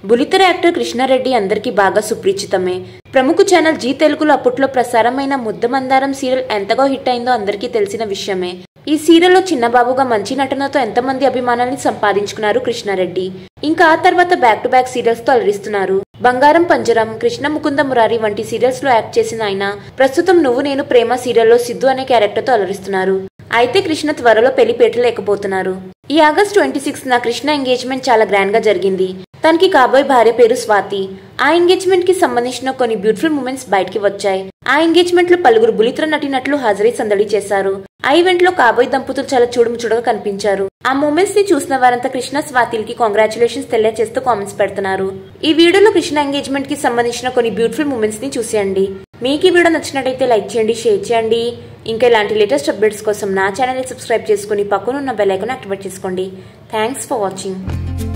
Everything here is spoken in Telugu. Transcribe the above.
బులితెర యాక్టర్ కృష్ణారెడ్డి అందరికీ బాగా సుపరిచితమే ప్రముఖ ఛానల్ జీ తెలుగులో అప్పట్లో ప్రసారమైన ముద్దమందారం సీరియల్ ఎంతగా హిట్ అయిందో అందరికీ తెలిసిన విషయమే ఈ సీరియల్లో చిన్నబాబుగా మంచి నటనతో ఎంతమంది అభిమానాన్ని సంపాదించుకున్నారు కృష్ణారెడ్డి ఇంకా ఆ తర్వాత బ్యాక్ టు బ్యాక్ సీరియల్స్ తో అలరిస్తున్నారు బంగారం పంజరం కృష్ణ ముకుంద మురారి వంటి సీరియల్స్ లో యాక్ట్ చేసిన ఆయన ప్రస్తుతం నువ్వు నేను ప్రేమ సీరియల్లో సిద్ధు అనే క్యారెక్టర్ తో అలరిస్తున్నారు అయితే కృష్ణ త్వరలో పెళ్లి పెట్టలేకపోతున్నారు ఈ ఆగస్ట్ ట్వంటీ సిక్స్ నా కృష్ణ ఎంగేజ్మెంట్ చాలా గ్రాండ్ గా జరిగింది తనకి కాబోయే భార్య పేరు స్వాతి ఆ ఎంగేజ్మెంట్ కి సంబంధించిన కొన్ని బ్యూటిఫుల్ మూమెంట్స్ బయటికి వచ్చాయి ఆ ఎంగేజ్మెంట్ లో పలువురు బులిత్ర నటినట్లు హాజరై సందడి చేశారు ఆ ఈవెంట్ లో కాబోయే దంపతులు చాలా చూడము చూడగా కనిపించారు ఆ మూమెంట్స్ ని చూసిన వారంతా కృష్ణ స్వాతిలకి కాంగ్రాచులేషన్స్ తెలియజేస్తూ కామెంట్స్ పెడుతున్నారు ఈ వీడియోలో కృష్ణ ఎంగేజ్మెంట్ కి సంబంధించిన కొన్ని బ్యూటిఫుల్ మూమెంట్స్ ని చూసేయండి మీకు ఈ వీడియో నచ్చినట్టయితే లైక్ చేయండి షేర్ చేయండి ఇంకా ఇలాంటి లేటెస్ట్ అప్డేట్స్ కోసం నా ఛానల్ సబ్స్క్రైబ్ చేసుకుని పక్కనున్న బెల్ ఐకాన్ యాక్టివేట్ చేసుకోండి థ్యాంక్స్ ఫర్ వాచింగ్